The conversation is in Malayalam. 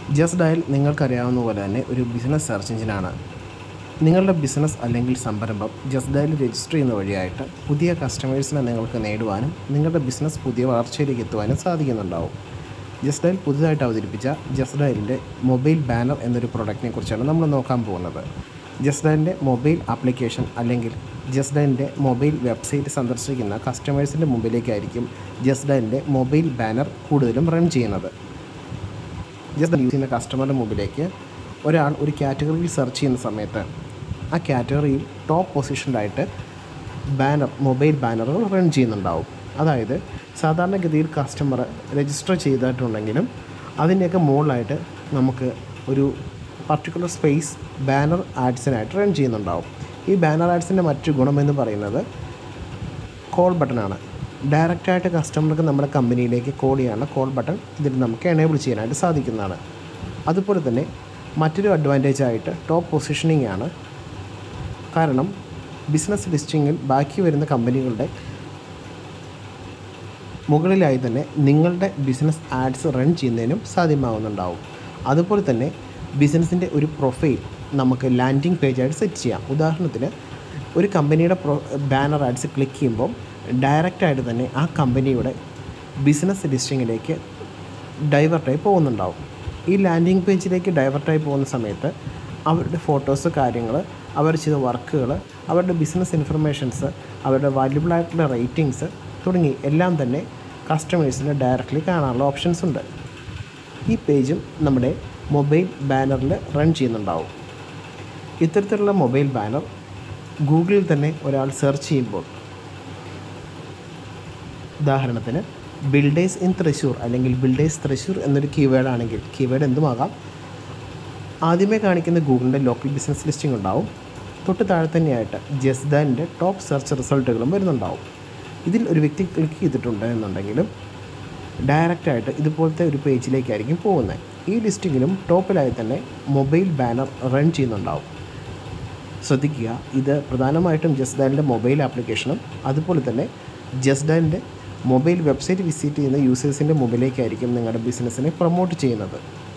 ജസ്റ്റ് ഡയൽ നിങ്ങൾക്കറിയാവുന്ന പോലെ തന്നെ ഒരു ബിസിനസ് സെർച്ച് എഞ്ചിനാണ് നിങ്ങളുടെ ബിസിനസ് അല്ലെങ്കിൽ സംരംഭം ജസ്റ്റ് ഡയൽ രജിസ്റ്റർ ചെയ്യുന്ന വഴിയായിട്ട് പുതിയ കസ്റ്റമേഴ്സിനെ നിങ്ങൾക്ക് നേടുവാനും നിങ്ങളുടെ ബിസിനസ് പുതിയ വളർച്ചയിലേക്ക് എത്തുവാനും സാധിക്കുന്നുണ്ടാവും ജസ്റ്റ് ഡയൽ പുതുതായിട്ട് അവതരിപ്പിച്ച ജസ്റ്റ് ഡയലിൻ്റെ മൊബൈൽ ബാനർ എന്നൊരു പ്രൊഡക്റ്റിനെ കുറിച്ചാണ് നമ്മൾ നോക്കാൻ പോകുന്നത് ജസ്റ്റ് ഡയലിൻ്റെ മൊബൈൽ ആപ്ലിക്കേഷൻ അല്ലെങ്കിൽ ജസ്റ്റ് ഡയലിൻ്റെ മൊബൈൽ വെബ്സൈറ്റ് സന്ദർശിക്കുന്ന കസ്റ്റമേഴ്സിൻ്റെ മുമ്പിലേക്കായിരിക്കും ജസ്റ്റ് ഡയലിൻ്റെ മൊബൈൽ ബാനർ കൂടുതലും റൺ ചെയ്യുന്നത് ജസ്റ്റ് യൂസ് ചെയ്യുന്ന കസ്റ്റമറുടെ മുമ്പിലേക്ക് ഒരാൾ ഒരു കാറ്റഗറിയിൽ സെർച്ച് ചെയ്യുന്ന സമയത്ത് ആ കാറ്റഗറിയിൽ ടോപ്പ് പൊസിഷനിലായിട്ട് ബാനർ മൊബൈൽ ബാനറുകൾ റൺ ചെയ്യുന്നുണ്ടാവും അതായത് സാധാരണഗതിയിൽ കസ്റ്റമർ രജിസ്റ്റർ ചെയ്തിട്ടുണ്ടെങ്കിലും അതിൻ്റെയൊക്കെ മുകളിലായിട്ട് നമുക്ക് ഒരു പർട്ടിക്കുലർ സ്പേസ് ബാനർ ആഡ്സിനായിട്ട് റൺ ചെയ്യുന്നുണ്ടാവും ഈ ബാനർ ആഡ്സിൻ്റെ മറ്റു ഗുണമെന്ന് പറയുന്നത് കോൾ ബട്ടണാണ് ഡയറക്റ്റായിട്ട് കസ്റ്റമർക്ക് നമ്മുടെ കമ്പനിയിലേക്ക് കോൾ ചെയ്യാനുള്ള കോൾ ബട്ടൺ ഇതിൽ നമുക്ക് എനേബിൾ ചെയ്യാനായിട്ട് സാധിക്കുന്നതാണ് അതുപോലെ തന്നെ മറ്റൊരു അഡ്വാൻറ്റേജ് ആയിട്ട് ടോപ്പ് പൊസിഷനിങ് ആണ് കാരണം ബിസിനസ് ലിസ്റ്റിങ്ങിൽ ബാക്കി വരുന്ന കമ്പനികളുടെ മുകളിലായി തന്നെ നിങ്ങളുടെ ബിസിനസ് ആഡ്സ് റൺ ചെയ്യുന്നതിനും സാധ്യമാവുന്നുണ്ടാവും അതുപോലെ തന്നെ ബിസിനസ്സിൻ്റെ ഒരു പ്രൊഫൈൽ നമുക്ക് ലാൻഡിംഗ് പേജായിട്ട് സെറ്റ് ചെയ്യാം ഉദാഹരണത്തിന് ഒരു കമ്പനിയുടെ പ്രൊ ബാനർ ആഡ്സ് ക്ലിക്ക് ചെയ്യുമ്പോൾ ഡയറക്റ്റായിട്ട് തന്നെ ആ കമ്പനിയുടെ ബിസിനസ് ലിസ്റ്റിങ്ങിലേക്ക് ഡൈവേർട്ടായി പോകുന്നുണ്ടാവും ഈ ലാൻഡിംഗ് പേജിലേക്ക് ഡൈവേർട്ടായി പോകുന്ന സമയത്ത് അവരുടെ ഫോട്ടോസ് കാര്യങ്ങൾ അവർ ചെയ്ത വർക്കുകൾ അവരുടെ ബിസിനസ് ഇൻഫർമേഷൻസ് അവരുടെ വാല്യുബിൾ ആയിട്ടുള്ള റേറ്റിങ്സ് തുടങ്ങി എല്ലാം തന്നെ കസ്റ്റമേഴ്സിന് ഡയറക്റ്റ്ലി കാണാനുള്ള ഓപ്ഷൻസ് ഉണ്ട് ഈ പേജും നമ്മുടെ മൊബൈൽ ബാനറിൽ റൺ ചെയ്യുന്നുണ്ടാവും ഇത്തരത്തിലുള്ള മൊബൈൽ ബാനർ ഗൂഗിളിൽ തന്നെ ഒരാൾ സെർച്ച് ചെയ്യുമ്പോൾ ഉദാഹരണത്തിന് ബിൽഡേഴ്സ് ഇൻ തൃശ്ശൂർ അല്ലെങ്കിൽ ബിൽഡേഴ്സ് തൃശ്ശൂർ എന്നൊരു കീവേഡ് ആണെങ്കിൽ കീവേഡ് എന്തുമാകാം ആദ്യമേ കാണിക്കുന്ന ഗൂഗിളിൻ്റെ ലോക്കൽ ബിസിനസ് ലിസ്റ്റിംഗ് ഉണ്ടാവും തൊട്ട് താഴെ തന്നെയായിട്ട് ജസ്ദാൻ്റെ ടോപ്പ് സെർച്ച് റിസൾട്ടുകളും വരുന്നുണ്ടാവും ഇതിൽ ഒരു വ്യക്തി ക്ലിക്ക് ചെയ്തിട്ടുണ്ട് എന്നുണ്ടെങ്കിലും ഡയറക്റ്റായിട്ട് ഇതുപോലത്തെ ഒരു പേജിലേക്കായിരിക്കും പോകുന്നത് ഈ ലിസ്റ്റിങ്ങിലും ടോപ്പിലായി തന്നെ മൊബൈൽ ബാനർ റൺ ചെയ്യുന്നുണ്ടാവും ശ്രദ്ധിക്കുക ഇത് പ്രധാനമായിട്ടും ജസ്ഡാലിൻ്റെ മൊബൈൽ ആപ്ലിക്കേഷനും അതുപോലെ തന്നെ ജസ്ഡാലിൻ്റെ മൊബൈൽ വെബ്സൈറ്റ് വിസിറ്റ് ചെയ്യുന്ന യൂസേഴ്സിൻ്റെ മുമ്പിലേക്കായിരിക്കും നിങ്ങളുടെ ബിസിനസ്സിനെ പ്രൊമോട്ട് ചെയ്യുന്നത്